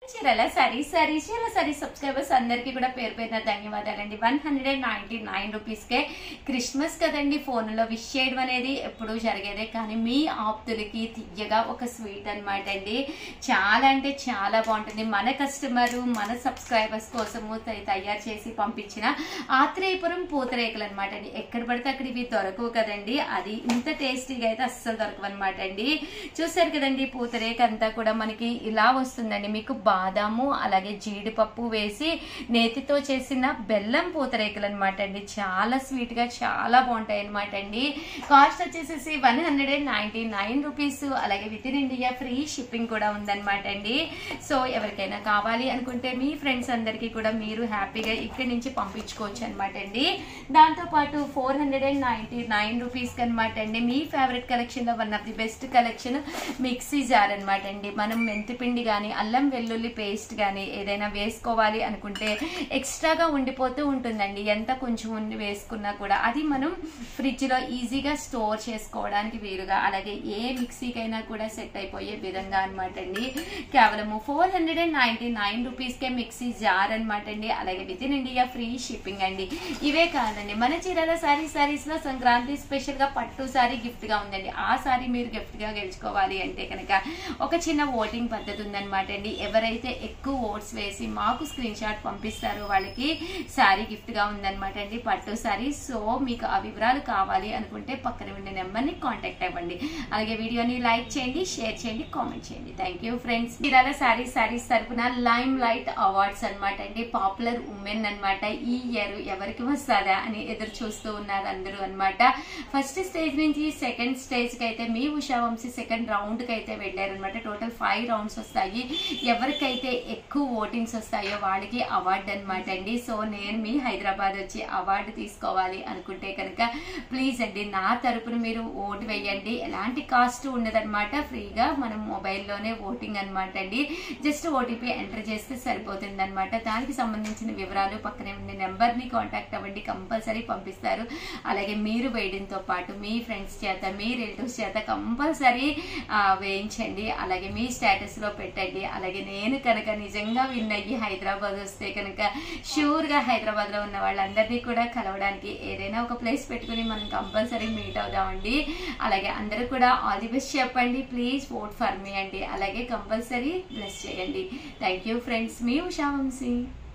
చీరల సరీ సరీ చీరల సరీ సబ్స్క్రైబర్స్ అందరికీ కూడా పేరు పేరున ధన్యవాదాలండి one hundred and ninety nine రూపీస్కే క్రిస్మస్ కదండి ఫోన్లో విష్ చేయడం అనేది ఎప్పుడూ జరిగేదే కానీ మీ ఆప్తులకి తీయగా ఒక స్వీట్ అనమాట అండి చాలా అంటే చాలా బాగుంటుంది మన కస్టమర్ మన సబ్స్క్రైబర్స్ కోసము తయ- తయారు చేసి పంపించిన ఆత్రేయపురం పూతరేకులు అనమాట అండి ఎక్కడ పడితే అక్కడ ఇవి దొరకవు కదండి అది ఇంత టేస్టీగా అయితే అస్సలు దొరకవు అనమాట అండి చూసారు కదండి పూతరేక అంతా కూడా మనకి ఇలా వస్తుందండి మీకు బాదాము అలాగే జీడిపప్పు వేసి నేతితో చేసిన బెల్లం పూతరేకులు అనమాట అండి చాలా స్వీట్ గా చాలా బాగుంటాయి అనమాట అండి కాస్ట్ వచ్చేసేసి one hundred and ninety nine rupees అలాగే with in India free shipping కూడా ఉందన్నమాట అండి సో ఎవరికైనా కావాలి అనుకుంటే మీ ఫ్రెండ్స్ అందరికీ కూడా మీరు హ్యాపీగా ఇక్కడి నుంచి పంపించుకోవచ్చు అనమాట అండి దాంతో పాటు four hundred and ninety nine rupees అనమాట అండి మీ ఫేవరెట్ కలెక్షన్ లో one of the best collection mixie jar అనమాట అండి మనం మెంతిపిండి కానీ అల్లం వెల్లుల్లి పేస్ట్ కానీ ఏదైనా వేసుకోవాలి అనుకుంటే ఎక్స్ట్రాగా ఉండిపోతూ ఉంటుందండి ఎంత కొంచెం ఉండి వేసుకున్నా కూడా అది మనం ఫ్రిడ్జ్ లో ఈజీగా స్టోర్ చేసుకోవడానికి వీలుగా అలాగే ఏ మిక్సీకైనా కూడా సెట్ అయిపోయే విధంగా అనమాట అండి కేవలము four hundred and ninety nine rupees కే మిక్సీ జార్ అనమాట అండి అలాగే with in India free shipping అండి ఇవే కాదండి మన చీరాల సారీ సారీస్ లో సంక్రాంతి స్పెషల్ గా పట్టు సారీ గిఫ్ట్ గా ఉందండి ఆ సారీ మీరు గిఫ్ట్ గా గెలుచుకోవాలి అంటే కనుక ఒక చిన్న ఓటింగ్ పద్ధతి ఉందన్నమాట అండి ఎవరైతే ఎక్కువ ఓట్స్ వేసి మాకు స్క్రీన్ షాట్ పంపిస్తారో వాళ్ళకి శారీ గిఫ్ట్ గా ఉందన్నమాట అండి పట్టు శారీ సో మీకు ఆ వివరాలు కావాలి అనుకుంటే పక్కన ఉండే నెంబర్ ని కాంటాక్ట్ అవ్వండి అలాగే వీడియోని లైక్ చేయండి షేర్ చేయండి కామెంట్ చేయండి thank you friends Chirala sari saris తరపున లైమ్ లైట్ అవార్డ్స్ అనమాట అండి పాపులర్ ఉమెన్ అన్నమాట ఈ ఇయర్ ఎవరికి వస్తుందా అని ఎదురు చూస్తూ ఉన్నారు అందరూ అన్నమాట ఫస్ట్ స్టేజ్ నుంచి సెకండ్ స్టేజ్ కి అయితే మీ ఉషా వంశీ సెకండ్ రౌండ్ కి అయితే వెళ్ళారనమాట టోటల్ ఫైవ్ రౌండ్స్ వస్తాయి ఎవరికైతే ఎక్కువ ఓటింగ్స్ వస్తాయో వాళ్ళకి అవార్డు అనమాట అండి సో నేను మీ హైదరాబాద్ వచ్చి అవార్డు తీసుకోవాలి అనుకుంటే కనుక ప్లీజ్ అండి నా తరపున మీరు ఓటు వేయండి ఎలాంటి కాస్ట్ ఉండదన్నమాట ఫ్రీగా మనం మొబైల్లోనే ఓటింగ్ అనమాట అండి జస్ట్ ఓటీపీ ఎంటర్ చేస్తే సరిపోతుంది అనమాట దానికి సంబంధించిన వివరాలు పక్కనే ఉండే నెంబర్ని కాంటాక్ట్ అవ్వండి కంపల్సరీ పంపిస్తారు అలాగే మీరు వేయడంతో పాటు మీ ఫ్రెండ్స్ చేత మీ రిలేటివ్స్ చేత కంపల్సరీ వేయించండి అలాగే మీ స్టేటస్ లో పెట్టండి అలాగే నేను కనుక నిజంగా విన్ అయ్యి హైదరాబాద్ వస్తే కనుక షూర్ గా హైదరాబాద్ లో ఉన్న వాళ్ళందరినీ కూడా కలవడానికి ఏదైనా ఒక ప్లేస్ పెట్టుకుని మనం కంపల్సరీ మీట్ అవుదామండి అలాగే అందరూ కూడా ఆల్ ది బెస్ట్ చెప్పండి ప్లీజ్ ఓట్ ఫర్ మీ అండి అలాగే కంపల్సరీ బ్లెస్ చేయండి థ్యాంక్ యూ ఫ్రెండ్స్ మీ ఉషా వంశీ